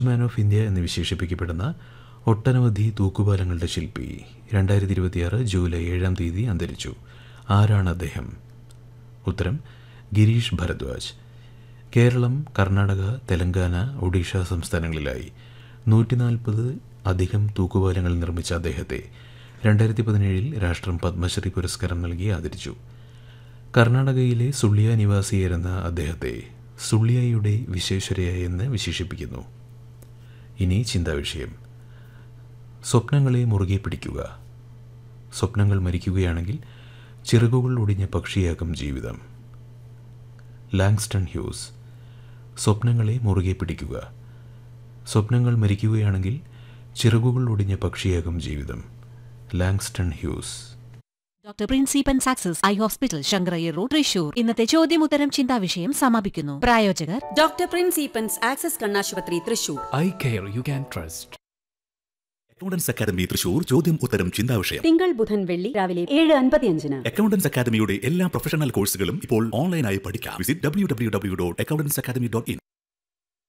man of India എന്ന് വിശേഷിപ്പിക്കപ്പെടുന്ന ഒട്ടനവധി തൂക്കുപാലങ്ങളുടെ ശില്പി രണ്ടായിരത്തി ഇരുപത്തിയാറ് ജൂലൈ ഏഴാം തീയതി അന്തരിച്ചു ആരാണ് അദ്ദേഹം ഉത്തരം ഗിരീഷ് ഭരദ്വാജ് കേരളം കർണാടക തെലങ്കാന ഒഡീഷ സംസ്ഥാനങ്ങളിലായി നൂറ്റി നാൽപ്പത് അധികം തൂക്കുപാലങ്ങൾ നിർമ്മിച്ച അദ്ദേഹത്തെ രണ്ടായിരത്തി പതിനേഴിൽ രാഷ്ട്രം പത്മശ്രീ പുരസ്കാരം നൽകി ആദരിച്ചു കർണാടകയിലെ സുള്ളിയ നിവാസിയായിരുന്ന അദ്ദേഹത്തെ സുള്ളിയയുടെ വിശ്വേശ്വരയ എന്ന് വിശേഷിപ്പിക്കുന്നു ഇനി ചിന്താവിഷയം സ്വപ്നങ്ങളെ മുറുകെ പിടിക്കുക സ്വപ്നങ്ങൾ മരിക്കുകയാണെങ്കിൽ ചിറകുകൾ ഒടിഞ്ഞ പക്ഷിയാകും ജീവിതം ലാങ്സ്റ്റൺ ഹ്യൂസ് സ്വപ്നങ്ങളെ മുറുകെ പിടിക്കുക സ്വപ്നങ്ങൾ മരിക്കുകയാണെങ്കിൽ ചിറകുകൾ ഒടിഞ്ഞ പക്ഷിയാകും ജീവിതം ലാങ്സ്റ്റൺ ഹ്യൂസ് ഡോക്ടർ പ്രിൻസിപ്പൻ സാക്സസ് eye hospital Sankarayyar road Thrissur ഇന്നത്തെ ചോദ്യമുത്തരം ചിന്താവിഷയം സമാപിക്കുന്നു പ്രായോജകർ ഡോക്ടർ പ്രിൻസ് ഈപ്പൻസ് ആക്സസ് കണ്ണാശുപത്രി Thrissur eye care you can trust accountants academy Thrissur ചോദ്യം ഉത്തരം ചിന്താവിഷയം തിങ്കൾ ബുധൻ വെള്ളി രാവിലെ ഏഴ് അൻപത്തിയഞ്ചിന് അക്കൗണ്ടൻസ് അക്കാദമിയുടെ എല്ലാ പ്രൊഫഷണൽ കോഴ്സുകളും ഇപ്പോൾ ഓൺലൈനായി പഠിക്കാം visit W W W dot accountants academy dot in